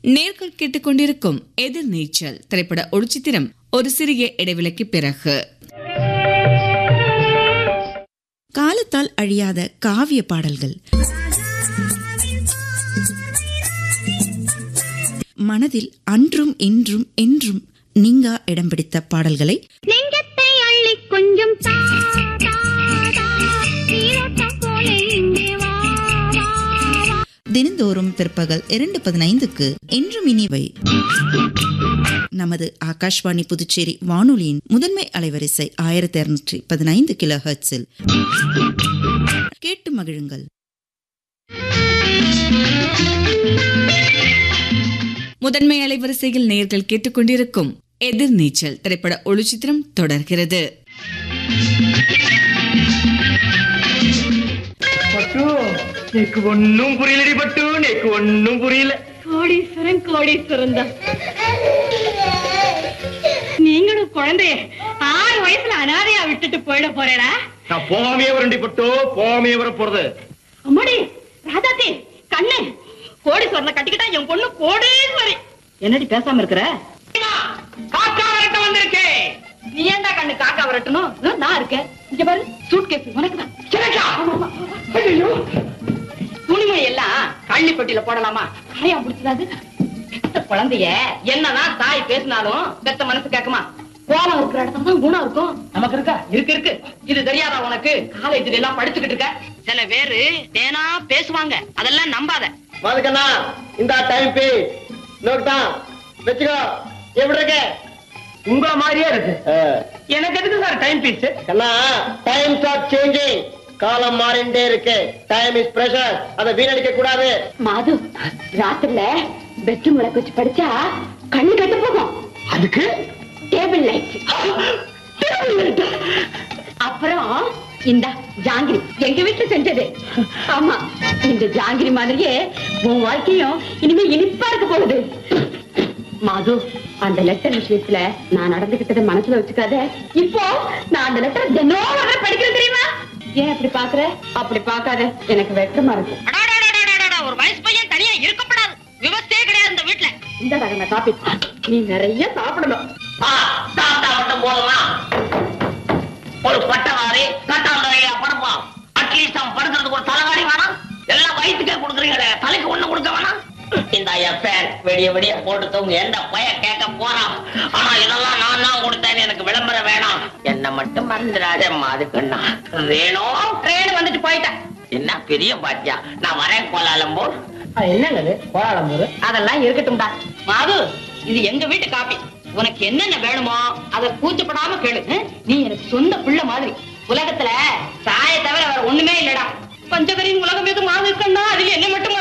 நேர்கள் கேட்டுக்கொண்டிருக்கும் எதிர்நீச்சல் திரைப்பட ஒளிச்சித்திரம் ஒரு சிறிய இடைவெளிக்கு பிறகு காலத்தால் அழியாத காவிய பாடல்கள் மனதில் அன்றும் இன்றும் என்றும் நீங்கா இடம் பிடித்த பாடல்களை நெஞ்சத்தை அள்ளி கொஞ்சம் தா, தா, தா. நீரோட்டம் போல இங்கே வா, வா, வா. தினந்தோறும் பிற்பகல் இரண்டு பதினைந்துக்கு என்றும் இனிவை நமது ஆகாஷ்வாணி புதுச்சேரி வானொலியின் முதன்மை அலைவரிசை ஆயிரத்தி இருநூற்றி பதினைந்து கிலோ ஹெர்ட்ஸில் கேட்டு மகிழுங்கள் முதன்மை அலைவரிசையில் நேர்கள் கேட்டுக்கொண்டிருக்கும் எதிர்நீச்சல் திரைப்பட ஒளிச்சித்திரம் தொடர்கிறது பட்டு எனக்கு ஒன்னும் புரியலடி பட்டு எனக்கு ஒன்னும் புரியல கோடீஸ்வரன் கோடீஸ்வரன் தான் நீங்களும் குழந்தைய ஆறு வயசுல அனாதையா விட்டுட்டு போயிட போறேடா நான் போகாமே வரண்டி பட்டு போகாமே வர போறது அம்மாடி ராதாத்தி கண்ணு கோடீஸ்வரனை கட்டிக்கிட்டா என் பொண்ணு கோடீஸ்வரி என்னடி பேசாம இருக்கிற காக்கா வரட்ட வந்திருக்கேன் நீ ஏன்டா கண்ணு காக்கா வரட்டணும் இதோ நான் இருக்கேன் இங்க பாரு சூட் கேஸ் உனக்கு தான் கிழக்கா ஐயோ துணிமணி எல்லாம் கள்ளி பெட்டியில போடலாமா காயா பிடிச்சதாது பெத்த குழந்தைய என்னதான் தாய் பேசினாலும் பெத்த மனசு கேக்குமா கோலம் இருக்கிற இடத்துல தான் குணம் இருக்கும் நமக்கு இருக்கா இருக்கு இருக்கு இது தெரியாதா உனக்கு காலேஜ்ல எல்லாம் படிச்சுக்கிட்டு இருக்க சில பேரு தேனா பேசுவாங்க அதெல்லாம் நம்பாத மாதுக்கண்ணா இந்த டைம் பே நோட்டான் வச்சுக்கோ எப்படி இருக்க உங்கள மாதிரியே இருக்கு எனக்கு எதுக்கு சார் டைம் பீஸ் கண்ணா டைம் ஆர் சேஞ்சிங் காலம் மாறிண்டே இருக்கு டைம் இஸ் பிரஷர் அதை வீணடிக்க கூடாது மாது ராத்திரில பெட்ரூம் விளக்கு வச்சு படிச்சா கண்ணு கெட்டு போகும் அதுக்கு டேபிள் லைட் அப்புறம் இந்த ஜாங்கிரி எங்க வீட்டுல செஞ்சது ஆமா இந்த ஜாங்கிரி மாதிரியே உன் வாழ்க்கையும் இனிமே இனிப்பா இருக்க போகுது மாது அந்த லெட்டர் விஷயத்துல நான் நடந்துகிட்டதை மனசுல வச்சுக்காத இப்போ நான் அந்த லெட்டர் தினம் வர படிக்கிறேன் தெரியுமா ஏன் அப்படி பாக்குற அப்படி பார்க்காத எனக்கு வெட்டமா இருக்கு ஒரு வயசு பையன் தனியா இருக்கப்படாது விவசாயே கிடையாது இந்த வீட்டுல இந்த ரகம காப்பி நீ நிறைய சாப்பிடணும் சாப்பிட்டா மட்டும் போதுமா ஒரு பட்டவாரி கட்டால் நிறைய படுப்போம் அட்லீஸ்ட் அவன் படுக்கிறதுக்கு ஒரு தலைவாரி வேணாம் எல்லாம் வயிற்றுக்கே கொடுக்குறீங்களே தலைக்கு ஒண்ணு கொடுக்க வேணாம் இந்த ஃபேன் வெடிய வெடிய போட்டு தூங்க எந்த பய கேட்க போறான் ஆனா இதெல்லாம் நான் தான் கொடுத்தேன்னு எனக்கு விளம்பரம் வேணாம் என்ன மட்டும் மறந்துடாதே மாதுக்கண்ணா வேணும் ட்ரெயின் வந்துட்டு போயிட்டேன் என்ன பெரிய பாத்தியா நான் வரேன் கோலாலம்பூர் என்னங்க கோலாலம்பூர் அதெல்லாம் இருக்கட்டும்டா மாது இது எங்க வீட்டு காப்பி உனக்கு என்னென்ன வேணுமோ அத கூச்சப்படாம கேளு ஹம்? நீ எனக்கு சொந்த பிள்ளை மாதிரி உலகத்துல சாய தவிர வேற ஒண்ணுமே இல்லடா பஞ்சகரின் உலகம் எது மாது இருக்கா அதுல என்ன மட்டும்